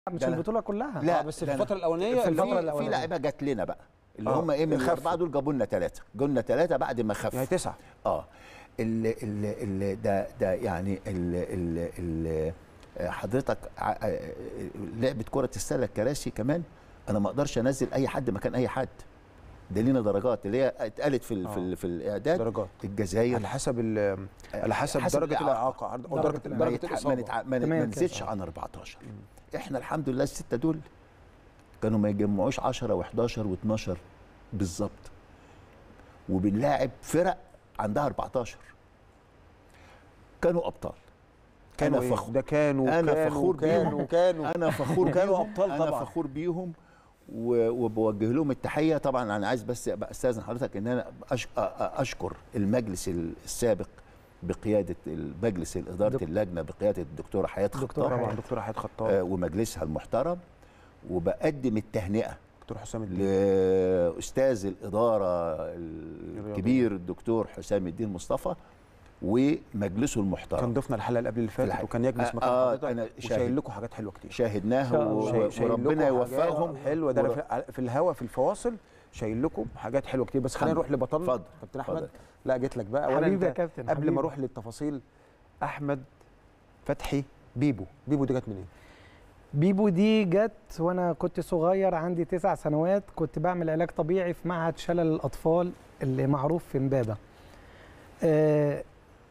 مش ده أنا- البطوله كلها لا، آه، بس في ده أنا- الفتره الاولانيه في اللي هو- الفترة في الأولانية. في لعيبه جت لنا بقى اللي آه، هم ايه من خفوا. الاربعه دول جابوا لنا ثلاثه جابوا لنا ثلاثه بعد ما خفوا يعني تسعه اه ال ال ال ده ده يعني ال ال ال حضرتك ع- آه، لعبه كره السله الكراسي كمان انا ما اقدرش انزل اي حد مكان اي حد ده لينا درجات اللي هي اتقالت في ال في, ال في الاعداد درجات الجزائر على حسب ال- على حسب, درجه الاعاقه او درجه درجة ما درجه يتع- ما, الاصابه نتع... ما, تمام ما كده. نزيدش عن 14 احنا الحمد لله السته دول كانوا ما يجمعوش 10 و11 و12 بالظبط وبنلاعب فرق عندها 14 كانوا ابطال كانوا انا إيه؟ فخور ده كانوا أنا كانوا فخور كانوا بيهم. كانوا انا فخور وكانوا بيهم أبطال انا طبعاً. فخور بيهم و- وبوجه لهم التحيه طبعا انا عايز بس أبقى استاذن حضرتك ان انا أش- أ- أ- اشكر المجلس السابق بقياده مجلس اداره دك- اللجنه بقياده الدكتوره حياه دكتورة خطاب طبعا حياة. دكتور حياه آه، خطاب ومجلسها المحترم وبقدم التهنئه دكتور حسام الدين لاستاذ الاداره الكبير الدكتور حسام الدين مصطفى ومجلسه المحترم كان ضيفنا الحلقه اللي قبل اللي فاتت الحلقة. وكان يجلس آه، مكان آه، حضرتك أنا وشايل شاهد. لكم حاجات حلوه كتير شاهدناها شاء الله. و- شايل- شايل وربنا لكم حاجات يوفقهم حلوه ده أنا ور- في- في الهوا في الفواصل شايل لكم حاجات حلوه كتير بس خلينا الحمد نروح لبطلنا اتفضل، كابتن احمد اتفضل. لا جيت لك بقى أولاً حبيبي يا أنت كابتن قبل حبيبي. ما اروح للتفاصيل احمد فتحي بيبو بيبو دي جت منين؟ بيبو دي جت وانا كنت صغير عندي تسع سنوات كنت بعمل علاج طبيعي في معهد شلل الاطفال اللي معروف في امبابه آه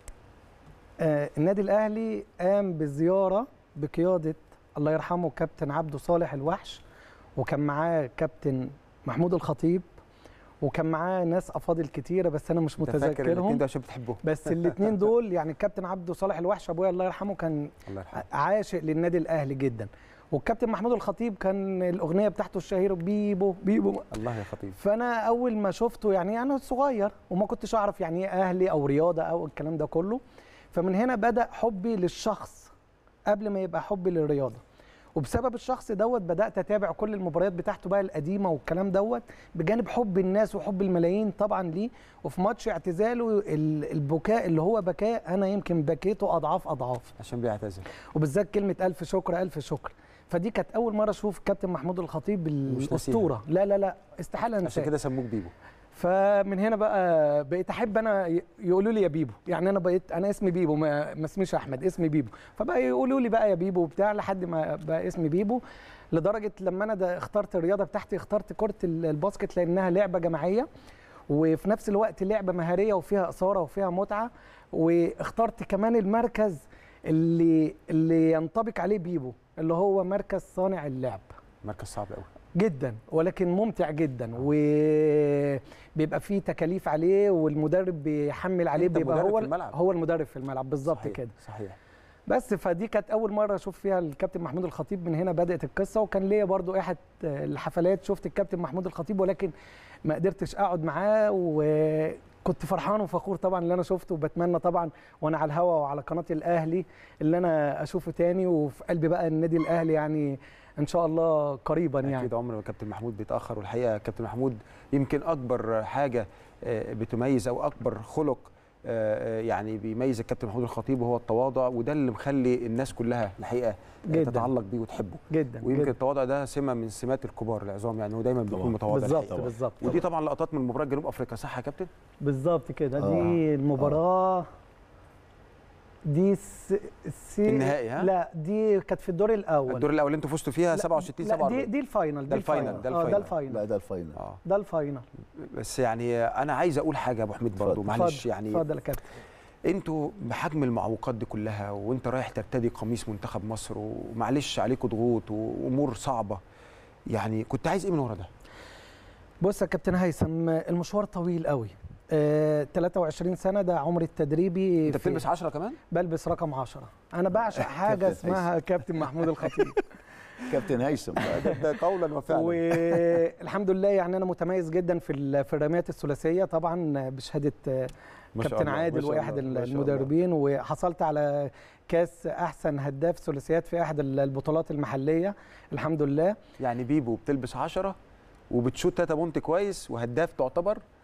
آه النادي الاهلي قام بزياره بقياده الله يرحمه كابتن عبده صالح الوحش وكان معاه كابتن محمود الخطيب وكان معاه ناس افاضل كتيره بس انا مش انت فاكر الاثنين متذكرهم ده عشان بتحبهم بس الاثنين دول يعني الكابتن عبده صالح الوحش ابويا الله يرحمه كان الله يرحمه عاشق للنادي الاهلي جدا والكابتن محمود الخطيب كان الاغنيه بتاعته الشهيره بيبو بيبو الله يا خطيب فانا اول ما شفته يعني انا صغير وما كنتش اعرف يعني ايه اهلي او رياضه او الكلام ده كله فمن هنا بدا حبي للشخص قبل ما يبقى حبي للرياضه وبسبب الشخص دوت بدات اتابع كل المباريات بتاعته بقى القديمه والكلام دوت بجانب حب الناس وحب الملايين طبعا ليه وفي ماتش اعتزاله ال- البكاء اللي هو بكاه انا يمكن بكيته اضعاف اضعاف عشان بيعتزل وبالذات كلمه الف شكر الف شكر فدي كانت اول مره اشوف كابتن محمود الخطيب ناسيها. الاسطوره لا لا لا استحاله عشان انساه كده سموك بيبو فمن هنا بقى بقيت احب انا ي- يقولوا لي يا بيبو يعني انا بقيت انا اسمي بيبو ما, ما اسميش احمد اسمي بيبو فبقى يقولوا لي بقى يا بيبو وبتاع لحد ما بقى اسمي بيبو لدرجه لما انا ده اخترت الرياضه بتاعتي اخترت كره ال- الباسكت لانها لعبه جماعيه وفي نفس الوقت لعبه مهاريه وفيها اثاره وفيها متعه واخترت كمان المركز اللي اللي ينطبق عليه بيبو اللي هو مركز صانع اللعب مركز صعب قوي جدا ولكن ممتع جدا وبيبقى فيه تكاليف عليه والمدرب بيحمل عليه أنت بيبقى مدرب هو في الملعب. هو المدرب في الملعب بالظبط صحيح، كده صحيح بس فدي كانت اول مره اشوف فيها الكابتن محمود الخطيب من هنا بدات القصه وكان ليا برضو احد الحفلات شفت الكابتن محمود الخطيب ولكن ما قدرتش اقعد معاه وكنت فرحان وفخور طبعا اللي انا شفته وبتمنى طبعا وانا على الهوا وعلى قناه الاهلي اللي انا اشوفه تاني وفي قلبي بقى النادي الاهلي يعني ان شاء الله قريبا يعني اكيد عمر ما كابتن محمود بيتاخر والحقيقه كابتن محمود يمكن اكبر حاجه آه، بتميز او اكبر خلق آه، آه، يعني بيميز الكابتن محمود الخطيب وهو التواضع وده اللي مخلي الناس كلها الحقيقه آه، جداً. تتعلق بيه وتحبه جدا ويمكن جدا. التواضع ده سمه من سمات الكبار العظام يعني هو دايما بيكون طبعاً. متواضع بالظبط الحقيقة. بالظبط ودي طبعا لقطات من مباراه جنوب افريقيا صح يا كابتن بالظبط كده آه. دي المباراه دي س... س... النهائي، ها؟ لا دي كانت في الدور الاول الدور الاول انتوا فزتوا فيها لا، 67 لا دي 47 دي الفاينل ده دي الفاينل، ده آه، ده الفاينل. الفاينل لا ده الفاينل اه ده الفاينل بس يعني انا عايز اقول حاجه يا ابو حميد برضو اتفضل. معلش اتفضل، يعني اتفضل يا كابتن انتوا بحجم المعوقات دي كلها وانت رايح ترتدي قميص منتخب مصر ومعلش عليكم ضغوط وامور صعبه يعني كنت عايز ايه من ورا ده؟ بص يا كابتن هيثم المشوار طويل قوي آه 23 سنه ده عمري التدريبي انت في- بتلبس 10 كمان؟ بلبس رقم 10 انا بعشق حاجه كابتن اسمها كابتن محمود الخطيب كابتن هيثم ده قولا وفعلا والحمد لله يعني انا متميز جدا في ال- في الرميات الثلاثيه طبعا بشهاده آه، ما شاء كابتن الله، عادل ما شاء واحد الله، ما شاء المدربين وحصلت على كاس احسن هداف ثلاثيات في احد البطولات المحليه الحمد لله يعني بيبو بتلبس 10 وبتشوت 3 بونت كويس وهداف تعتبر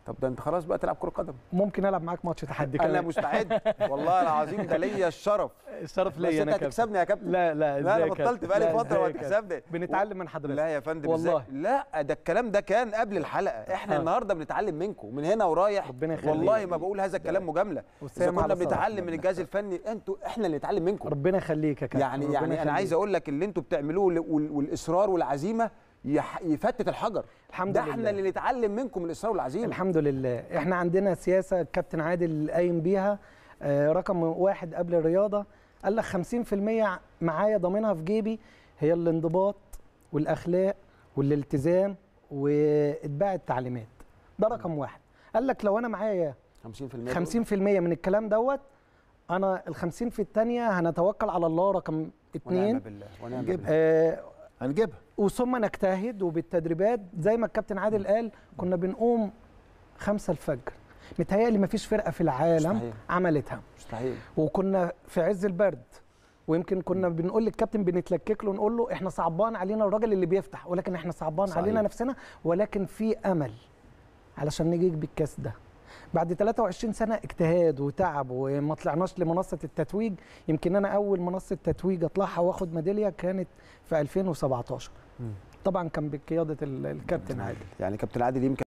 طب ده انت خلاص بقى تلعب كره قدم ممكن العب معاك ماتش تحدي انا كمان مستعد والله العظيم ده ليا الشرف الشرف بس ليا انت انا كابتن هتكسبني يا كابتن لا لا لا انا إزاي يا بطلت كابتن؟ بقالي لا، فتره إزاي يا وهتكسبني كابتن؟ بنتعلم من حضرتك لا يا فندم والله. إزاي؟ لا ده الكلام ده كان قبل الحلقه احنا آه. النهارده بنتعلم منكم من هنا ورايح ربنا يخليك. والله ما بقول هذا الكلام مجامله اذا والسلام كنا على صلاح. بنتعلم من الجهاز الفني انتوا احنا اللي نتعلم منكم ربنا يخليك يا كابتن يعني ربنا يعني انا يخليك. عايز اقول لك اللي انتوا بتعملوه وال- والاصرار والعزيمه يح- يفتت الحجر الحمد ده لله. احنا اللي نتعلم منكم الاصرار والعزيمه الحمد لله احنا عندنا سياسه الكابتن عادل قايم بيها آه، رقم واحد قبل الرياضه قال لك 50% معايا ضامنها في جيبي هي الانضباط والاخلاق والالتزام واتباع التعليمات ده رقم واحد قال لك لو انا معايا 50% 50% من الكلام دوت انا ال 50 في الثانيه هنتوكل على الله رقم ونعم اتنين بالله ونعم نجيب. بالله آه هنجيبها وثم نجتهد وبالتدريبات زي ما الكابتن عادل قال كنا بنقوم خمسة الفجر متهيألي مفيش فرقة في العالم مستحيل. عملتها مستحيل وكنا في عز البرد ويمكن كنا بنقول للكابتن بنتلكك له نقول له احنا صعبان علينا الراجل اللي بيفتح ولكن احنا صعبان صحيح. علينا نفسنا ولكن في امل علشان نجي بالكاس ده بعد 23 سنه اجتهاد وتعب وما طلعناش لمنصه التتويج يمكن انا اول منصه تتويج اطلعها واخد ميداليه كانت في 2017 مم. طبعا كان بقياده ال- الكابتن عادل يعني كابتن عادل يمكن